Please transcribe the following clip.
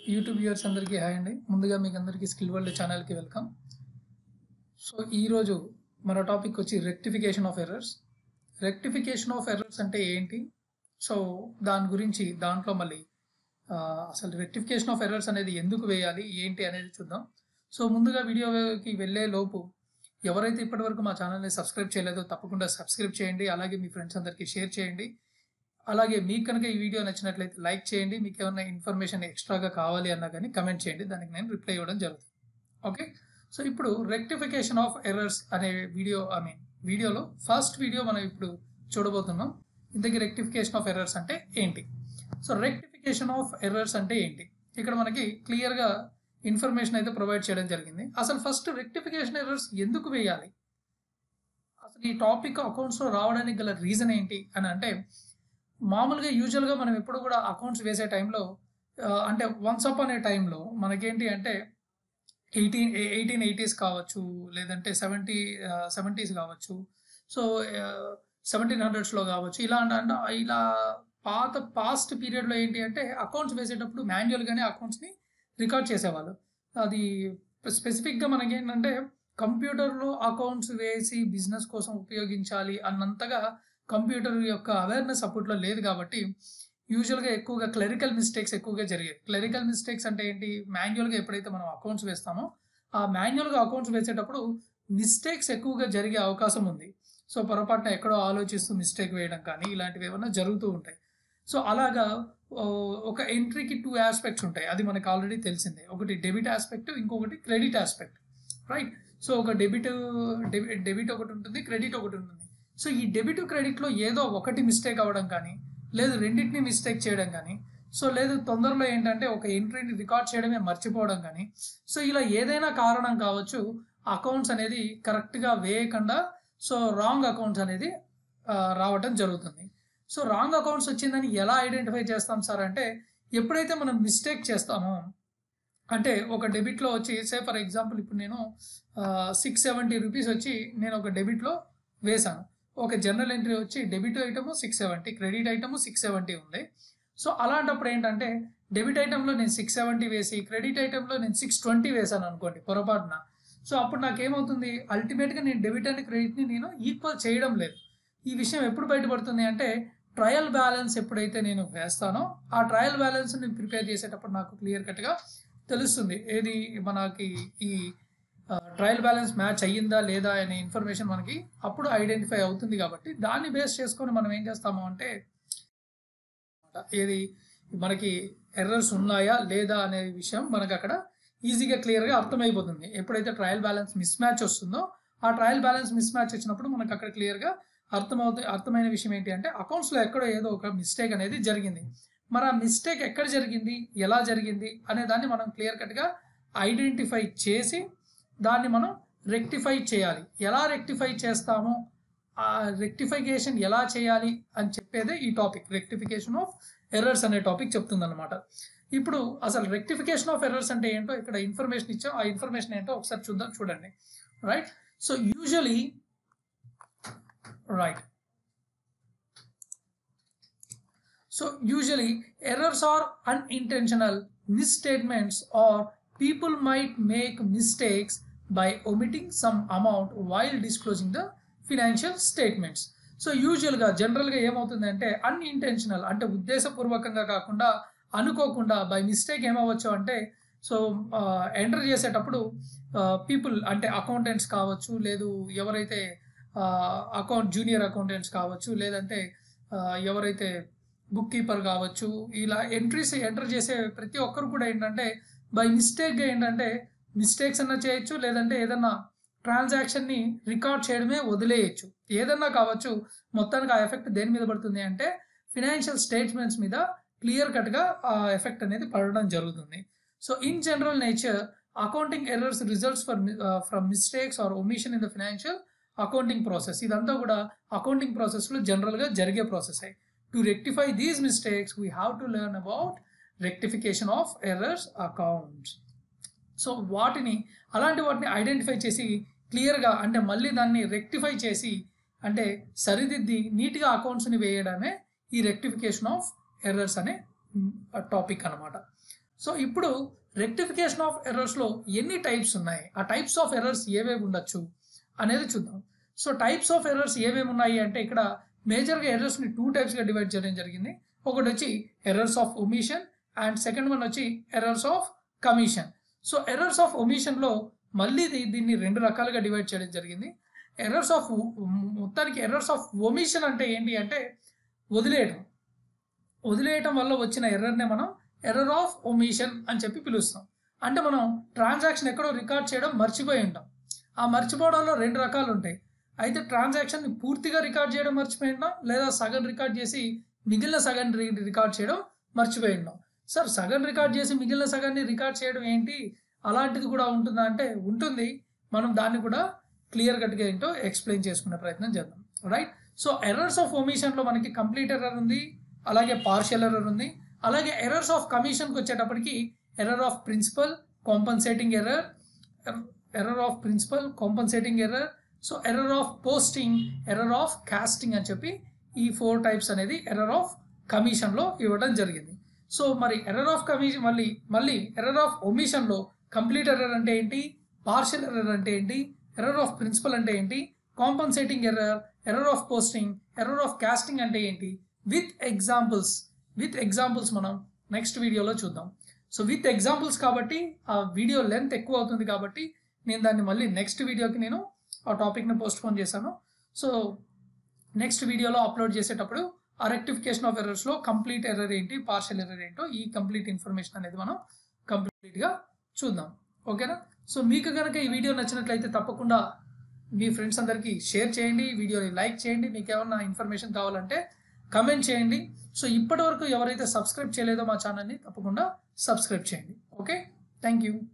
YouTube viewers అందరికీ hi అండి ముందుగా మీకు అందరికీ స్కిల్ వరల్డ్ ఛానల్కి వెల్కమ్ సో ఈరోజు మన టాపిక్ వచ్చి rectification of errors rectification of errors అంటే ఏంటి సో దాని గురించి దాంట్లో మళ్ళీ ఆ, అసలు రెక్టిఫికేషన్ ఆఫ్ ఎర్రర్స్ అనేది ఎందుకు వేయాలి ఏంటి అనేది చూద్దాం సో ముందుగా వీడియోకి వెళ్ళే లోపు ఎవరైతే ఇప్పటివరకు మా ఛానల్ని సబ్స్క్రైబ్ చేయలేదో తప్పకుండా సబ్స్క్రైబ్ చేయండి అలాగే మీ ఫ్రెండ్స్ అందరికీ షేర్ చేయండి అలాగే మీకు కనుక ఈ వీడియో నచ్చినట్లయితే లైక్ చేయండి మీకు ఏమైనా ఇన్ఫర్మేషన్ ఎక్స్ట్రాగా కావాలి అన్నా కానీ కమెంట్ చేయండి దానికి నేను రిప్లై ఇవ్వడం జరుగుతుంది ఓకే సో ఇప్పుడు రెక్టిఫికేషన్ ఆఫ్ ఎర్రర్స్ అనే వీడియో ఐ మీన్ వీడియోలో ఫస్ట్ వీడియో మనం ఇప్పుడు చూడబోతున్నాం ఇంతకీ రెక్టిఫికేషన్ ఆఫ్ ఎర్రర్స్ అంటే ఏంటి సో రెక్టిఫికేషన్ ఆఫ్ ఎర్రర్స్ అంటే ఏంటి ఇక్కడ మనకి క్లియర్గా ఇన్ఫర్మేషన్ అయితే ప్రొవైడ్ చేయడం జరిగింది అసలు ఫస్ట్ రెక్టిఫికేషన్ ఎర్రర్స్ ఎందుకు వేయాలి అసలు ఈ టాపిక్ అకౌంట్స్లో రావడానికి గల రీజన్ ఏంటి అని అంటే మామూలుగా యూజువల్గా మనం ఎప్పుడు కూడా అకౌంట్స్ వేసే టైంలో ఆ, అంటే వన్స్ అప్ అనే టైంలో మనకేంటి అంటే ఎయిటీన్ ఎయిటీన్ ఎయిటీస్ కావచ్చు లేదంటే సెవెంటీ సెవెంటీస్ కావచ్చు సో సెవెంటీన్ హండ్రెడ్స్లో కావచ్చు ఇలా అంటే అంటే ఇలా పాత పాస్ట్ పీరియడ్లో ఏంటి అంటే అకౌంట్స్ వేసేటప్పుడు మాన్యువల్గానే అకౌంట్స్ని రికార్డ్ చేసేవాళ్ళు అది స్పెసిఫిక్గా మనకేంటంటే కంప్యూటర్లో అకౌంట్స్ వేసి బిజినెస్ కోసం ఉపయోగించాలి అన్నంతగా కంప్యూటర్ యొక్క అవేర్నెస్ అప్పట్లో లేదు కాబట్టి యూజువల్గా ఎక్కువగా క్లరికల్ మిస్టేక్స్ ఎక్కువగా జరిగాయి క్లరికల్ మిస్టేక్స్ అంటే ఏంటి మాన్యువల్గా ఎప్పుడైతే మనం అకౌంట్స్ వేస్తామో ఆ మాన్యువల్గా అకౌంట్స్ వేసేటప్పుడు మిస్టేక్స్ ఎక్కువగా జరిగే అవకాశం ఉంది సో పొరపాటున ఎక్కడో ఆలోచిస్తూ మిస్టేక్ వేయడం కానీ ఇలాంటివి ఏమైనా జరుగుతూ ఉంటాయి సో అలాగా ఓ, ఒక ఎంట్రీకి టూ ఆస్పెక్ట్స్ ఉంటాయి అది మనకు ఆల్రెడీ తెలిసిందే ఒకటి డెబిట్ ఆస్పెక్ట్ ఇంకొకటి క్రెడిట్ ఆస్పెక్ట్ రైట్ సో ఒక డెబిట్ డెబిట్ ఒకటి ఉంటుంది క్రెడిట్ ఒకటి ఉంటుంది సో ఈ డెబిట్ క్రెడిట్లో ఏదో ఒకటి మిస్టేక్ అవ్వడం కానీ లేదు రెండింటిని మిస్టేక్ చేయడం కానీ సో లేదు తొందరలో ఏంటంటే ఒక ఎంట్రీని రికార్డ్ చేయడమే మర్చిపోవడం కానీ సో ఇలా ఏదైనా కారణం కావచ్చు అకౌంట్స్ అనేది కరెక్ట్గా వేయకుండా సో రాంగ్ అకౌంట్స్ అనేది ఆ, రావటం జరుగుతుంది సో రాంగ్ అకౌంట్స్ వచ్చిందని ఎలా ఐడెంటిఫై చేస్తాం సార్ అంటే ఎప్పుడైతే మనం మిస్టేక్ చేస్తామో అంటే ఒక డెబిట్లో వచ్చి సే ఫర్ ఎగ్జాంపుల్ ఇప్పుడు నేను సిక్స్ సెవెంటీ రూపీస్ వచ్చి నేను ఒక డెబిట్లో వేశాను ఒక జనరల్ ఎంట్రీ వచ్చి debit item six seventy credit item six seventy ఉంది సో అలాంటప్పుడు ఏంటంటే డెబిట్ ఐటెంలో నేను సిక్స్ సెవెంటీ వేసి క్రెడిట్ ఐటెంలో నేను సిక్స్ ట్వంటీ వేసాను అనుకోండి పొరపాటున సో అప్పుడు నాకేమవుతుంది అల్టిమేట్గా నేను డెబిట్ అండ్ క్రెడిట్ని నేను ఈక్వల్ చేయడం లేదు ఈ విషయం ఎప్పుడు బయటపడుతుంది అంటే ట్రయల్ బ్యాలెన్స్ ఎప్పుడైతే నేను వేస్తానో ఆ ట్రయల్ బ్యాలెన్స్ నేను ప్రిపేర్ చేసేటప్పుడు నాకు క్లియర్ కట్గా తెలుస్తుంది ఏది మనకి ఈ ట్రయల్ బ్యాలెన్స్ మ్యాచ్ అయ్యిందా లేదా అనే ఇన్ఫర్మేషన్ మనకి అప్పుడు ఐడెంటిఫై అవుతుంది కాబట్టి దాన్ని బేస్ చేసుకొని మనం ఏం చేస్తాము అంటే ఏది మనకి ఎర్రర్స్ ఉన్నాయా లేదా అనే విషయం మనకు అక్కడ ఈజీగా క్లియర్గా అర్థమైపోతుంది ఎప్పుడైతే ట్రయల్ బ్యాలెన్స్ మిస్ మ్యాచ్ వస్తుందో ఆ ట్రయల్ బ్యాలెన్స్ మిస్ మ్యాచ్ వచ్చినప్పుడు మనకు అక్కడ క్లియర్గా అర్థమవుతుంది అర్థమైన విషయం ఏంటి అంటే అకౌంట్స్లో ఎక్కడో ఏదో ఒక మిస్టేక్ అనేది జరిగింది మరి ఆ మిస్టేక్ ఎక్కడ జరిగింది ఎలా జరిగింది అనే దాన్ని మనం క్లియర్ కట్గా ఐడెంటిఫై చేసి దాన్ని మనం రెక్టిఫై చేయాలి ఎలా రెక్టిఫై చేస్తామో ఆ రెక్టిఫికేషన్ ఎలా చేయాలి అని చెప్పేదే ఈ టాపిక్ రెక్టిఫికేషన్ ఆఫ్ ఎర్రర్స్ అనే టాపిక్ చెప్తుంది అనమాట ఇప్పుడు అసలు రెక్టిఫికేషన్ ఆఫ్ ఎర్రర్స్ అంటే ఏంటో ఇక్కడ ఇన్ఫర్మేషన్ ఇచ్చాం ఆ ఇన్ఫర్మేషన్ ఏంటో ఒకసారి చూద్దాం చూడండి right so usually right so usually errors are unintentional misstatements or people might make mistakes by omitting some amount while disclosing the financial statements so యూజువల్గా జనరల్గా ఏమవుతుందంటే అన్ఇంటెన్షనల్ అంటే ఉద్దేశపూర్వకంగా కాకుండా అనుకోకుండా బై మిస్టేక్ ఏమవ్వచ్చు అంటే సో ఎంటర్ చేసేటప్పుడు పీపుల్ అంటే అకౌంటెంట్స్ కావచ్చు లేదు ఎవరైతే అకౌంట్ జూనియర్ అకౌంటెంట్స్ కావచ్చు లేదంటే ఆ, ఎవరైతే బుక్ కీపర్ కావచ్చు ఇలా ఎంట్రీస్ ఎంటర్ చేసే ప్రతి ఒక్కరు కూడా ఏంటంటే బై మిస్టేక్గా ఏంటంటే మిస్టేక్స్ అన్నా చేయొచ్చు లేదంటే ఏదన్నా ట్రాన్సాక్షన్ని రికార్డ్ చేయడమే వదిలేయచ్చు ఏదన్నా కావచ్చు మొత్తానికి ఆ ఎఫెక్ట్ దేని మీద పడుతుంది అంటే ఫినాన్షియల్ స్టేట్మెంట్స్ మీద క్లియర్ కట్గా ఆ ఎఫెక్ట్ అనేది పడడం జరుగుతుంది so in general nature accounting errors results for from mistakes or omission in the financial accounting process ఇదంతా కూడా అకౌంటింగ్ ప్రాసెస్లో జనరల్గా జరిగే process to rectify these mistakes we have to learn about rectification of errors accounts so వాటిని అలాంటి వాటిని identify చేసి క్లియర్గా అంటే మళ్ళీ దాన్ని రెక్టిఫై చేసి అంటే సరిదిద్ది నీట్గా అకౌంట్స్ని వేయడమే ఈ రెక్టిఫికేషన్ ఆఫ్ ఎర్రర్స్ అనే టాపిక్ అనమాట సో ఇప్పుడు రెక్టిఫికేషన్ ఆఫ్ ఎర్రర్స్లో ఎన్ని టైప్స్ ఉన్నాయి ఆ టైప్స్ ఆఫ్ ఎర్రర్స్ ఏవేవి ఉండొచ్చు అనేది చూద్దాం సో టైప్స్ ఆఫ్ ఎర్రర్స్ ఏమేమి ఉన్నాయి అంటే ఇక్కడ మేజర్గా ఎర్రర్స్ని టూ టైప్స్గా డివైడ్ చేయడం జరిగింది ఒకటి వచ్చి errors of omission and second one వచ్చి errors of commission so errors of ఒమిషన్లో మళ్ళీ దీ- దీన్ని రెండు రకాలుగా డివైడ్ చేయడం జరిగింది ఎర్రర్స్ ఆఫ్ మొత్తానికి ఎర్రర్స్ ఆఫ్ ఒమిషన్ అంటే ఏంటి అంటే వదిలేయడం వదిలేయటం వల్ల వచ్చిన ఎర్రర్నే మనం ఎర్రర్ ఆఫ్ ఒమిషన్ అని చెప్పి పిలుస్తాం అంటే మనం ట్రాన్సాక్షన్ ఎక్కడో రికార్డ్ చేయడం మర్చిపోయి ఉంటాం ఆ మర్చిపోవడంలో రెండు రకాలు ఉంటాయి అయితే ట్రాన్సాక్షన్ పూర్తిగా రికార్డ్ చేయడం మర్చిపోయి ఉంటాం లేదా సగం రికార్డ్ చేసి మిగిలిన సగం రి- రికార్డ్ చేయడం మర్చిపోయి ఉంటాం సార్ సగం రికార్డ్ చేసి మిగిలిన సగాన్ని రికార్డ్ చేయడం ఏంటి అలాంటిది కూడా ఉంటుందా అంటే ఉంటుంది మనం దాన్ని కూడా క్లియర్ కట్గా ఏంటో ఎక్స్ప్లెయిన్ చేసుకునే ప్రయత్నం చేద్దాం రైట్ సో ఎర్రర్స్ ఆఫ్ ఒమిషన్లో మనకి కంప్లీట్ ఎర్రర్ ఉంది అలాగే పార్షియల్ ఎర్రర్ ఉంది అలాగే ఎర్రర్స్ ఆఫ్ కమిషన్కి వచ్చేటప్పటికి error of principle compensating error error of principle compensating error so error of posting error of casting అని చెప్పి ఈ ఫోర్ టైప్స్ అనేది ఎర్రర్ ఆఫ్ కమిషన్లో ఇవ్వడం జరిగింది సో మరి ఎర్రర్ ఆఫ్ కమిషన్ మళ్ళీ మళ్ళీ ఎర్రర్ ఆఫ్ ఒమిషన్లో కంప్లీట్ ఎర్రర్ అంటే ఏంటి పార్షియల్ ఎర్రర్ అంటే ఏంటి ఎర్రర్ ఆఫ్ ప్రిన్సిపల్ అంటే ఏంటి compensating error error of posting error of casting అంటే ఏంటి విత్ ఎగ్జాంపుల్స్ విత్ ఎగ్జాంపుల్స్ మనం నెక్స్ట్ వీడియోలో చూద్దాం సో విత్ ఎగ్జాంపుల్స్ కాబట్టి ఆ వీడియో లెంత్ ఎక్కువ అవుతుంది కాబట్టి నేను దాన్ని మళ్ళీ నెక్స్ట్ వీడియోకి నేను ఆ టాపిక్ని పోస్ట్ పోన్ చేశాను సో నెక్స్ట్ వీడియోలో అప్లోడ్ చేసేటప్పుడు ఆ రెక్టిఫికేషన్ ఆఫ్ ఎర్రర్స్లో కంప్లీట్ ఎర్రర్ ఏంటి పార్షల్ ఎర్రర్ ఏంటో ఈ కంప్లీట్ ఇన్ఫర్మేషన్ అనేది మనం కంప్లీట్గా చూద్దాం ఓకేనా సో మీకు కనుక ఈ వీడియో నచ్చినట్లయితే తప్పకుండా మీ ఫ్రెండ్స్ అందరికీ షేర్ చేయండి వీడియోని లైక్ చేయండి మీకు ఏమన్నా ఇన్ఫర్మేషన్ కావాలంటే కమెంట్ చేయండి సో ఇప్పటి వరకు ఎవరైతే సబ్స్క్రైబ్ చేయలేదో మా ఛానల్ని తప్పకుండా సబ్స్క్రైబ్ చేయండి ఓకే థ్యాంక్ యూ